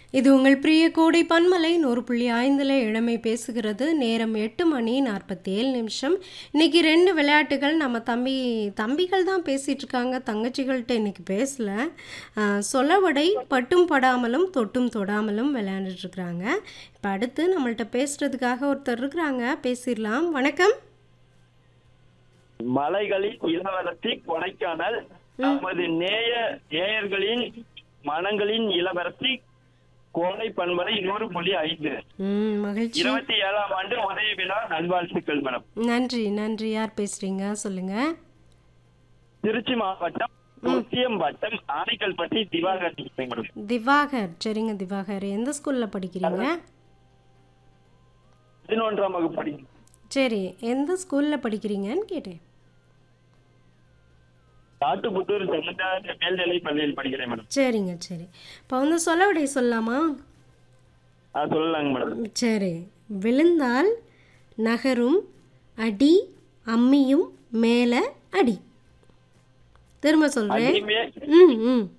இது உங்கள் பிரிய கோடை பன்மலை நூறு புள்ளி ஐந்தில் இளமை பேசுகிறது நேரம் எட்டு மணி நாற்பத்தி ஏழு நிமிஷம் இன்னைக்கு ரெண்டு விளையாட்டுகள் நம்ம தம்பி தம்பிகள் தான் பேசிகிட்டு இருக்காங்க தங்கச்சிகள்கிட்ட இன்னைக்கு பேசல ஆஹ், சொலவடை பட்டும் படாமலும் தொட்டும் தொடாமலும் விளையாண்டுட்டு இருக்கிறாங்க இப்போ அடுத்து நம்மள்ட்ட பேசுறதுக்காக ஒருத்தர் இருக்கிறாங்க பேசிடலாம் வணக்கம் மலைகளின் இளவரசி கொடைக்கானல் நமது நேய நேயர்களின் மனங்களின் இளவரசி கோடை பண்பலை நூறு புள்ளி ஐந்து ம் மகிழ்ச்சி இருபத்தி ஏழாம் ஆண்டு உதய விழா நல்வாழ்த்துக்கள் மேடம் நன்றி நன்றி யார் பேசுகிறீங்க சொல்லுங்கள் திருச்சி மாவட்டம் முத்தியம் வட்டம் ஆனைக்கல்பட்டி திவாகர் பேசுறேன் மேடம் திவாகர் சரிங்க திவாகர் எந்த ஸ்கூலில் படிக்கிறீங்க பதினொன்றாம் வகுப்பு படி சரி எந்த ஸ்கூலில் படிக்கிறீங்கன்னு கேட்டேன் காட்டுப்புத்தூர் செகண்டார் மேல்நிலை பள்ளியில் படிக்கிறேன் மேடம் சரிங்க சரி இப்போ வந்து சொல்லவடை சொல்லலாமா ஆ சொல்லலாங்க மேடம் சரி விழுந்தால் நகரும் அடி அம்மியும் மேலே அடி திரும்ப சொல்கிறேன் அடிமே ம் ம்